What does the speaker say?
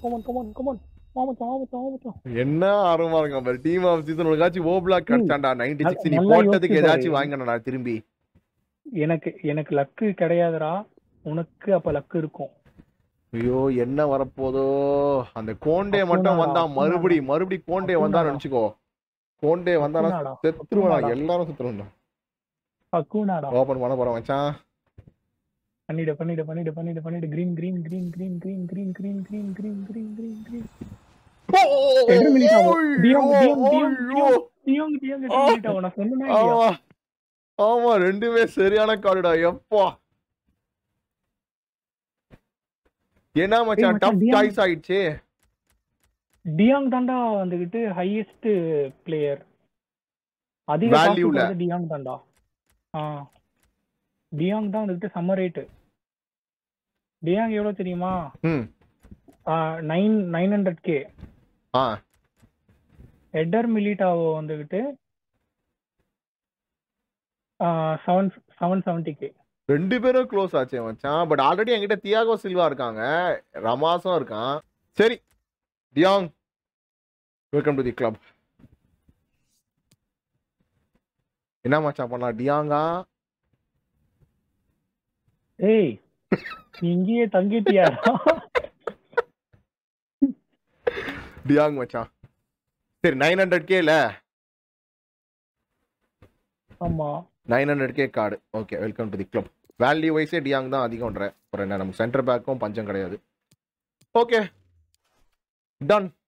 Come on come on come on மாமச்சான் மாமச்சான் மாமச்சான் என்ன ஆர்வமா இருக்க பாரு டீம் ஆஃப் சீசன் உனக்காச்சும் ஓ பிளாக் கிடைச்சாண்டா நைன்டி சிக்ஸ் நீ நல்லா போட்டதுக்கு யோசிச்சு ஏதாச்சும் பாரு. வாங்கணும்டா திரும்பி எனக்கு எனக்கு லக்கு கிடையாதுடா உனக்கு அப்ப லக்கு இருக்கும் ஐயோ என்ன வரப்போதோ அந்த கோண்டே அப்புனாடா, மட்டும் வந்தா அப்புனாடா. மறுபடி மறுபடி கோண்டே வந்தா அப்புனாடா. நினைச்சுக்கோ கோண்டே வந்தானா அக்குனாடா, செத்துருவானா அக்குனாடா. எல்லாரும் செத்துருவான்டா அக்குனாடா ஓபன் பண்ண போறேன் மச்சான் பண்ணிடு பண்ணிடு பண்ணிடு பண்ணிடு பண்ணிடு green green green green green green green green green green green green எட்டு minute ஆகும். டியோங், டியோங், டியோங், டியோங். டியோங் டியோங் எட்டு minute ஆகும். நான் சொன்னேனா இல்லையா? ஆமா ஆமா ரெண்டுமே சரியான கார்டுடா எப்பா என்ன மச்சான் மச்சான், டஃப் டியாங். சாய்ஸ் ஆயிடுச்சு டியாங் தான்டா வந்துகிட்டு ஹையஸ்ட் பிளேயர் அதிக Value ல. காசு டியாங் தான்டா ஆ டியாங் தான் வந்துகிட்டு செம்ம ரேட்டு டியாங் எவ்வளவு தெரியுமா ம் நைன் நைன் ஹண்ட்ரட் கே ஆ எட்டர் மிலிட்டாவோ வந்துகிட்டு செவன் செவன் செவன்டி கே ரெண்டு பேரும் க்ளோஸ் ஆச்சே மச்சான் பட் ஆல்ரெடி என்கிட்ட தியாகோ சில்வா இருக்காங்க ரமாஸும் இருக்கான் சரி டியாங் வெல்கம் டு தி கிளப் என்ன மச்சான் பண்ணலாம் டியாங்கா ஏய் நீ இங்கேயே தங்கிட்டியா டியாங் மச்சான் சரி நைன் ஹண்ட்ரட் கேல ஆமா nine hundred K card okay welcome to the club value வைஸே டியாங் தான் அதிகம்ன்ற அப்புறம் என்ன நமக்கு சென்டர் பேக்கும் பஞ்சம் கிடையாது ஓகே டன்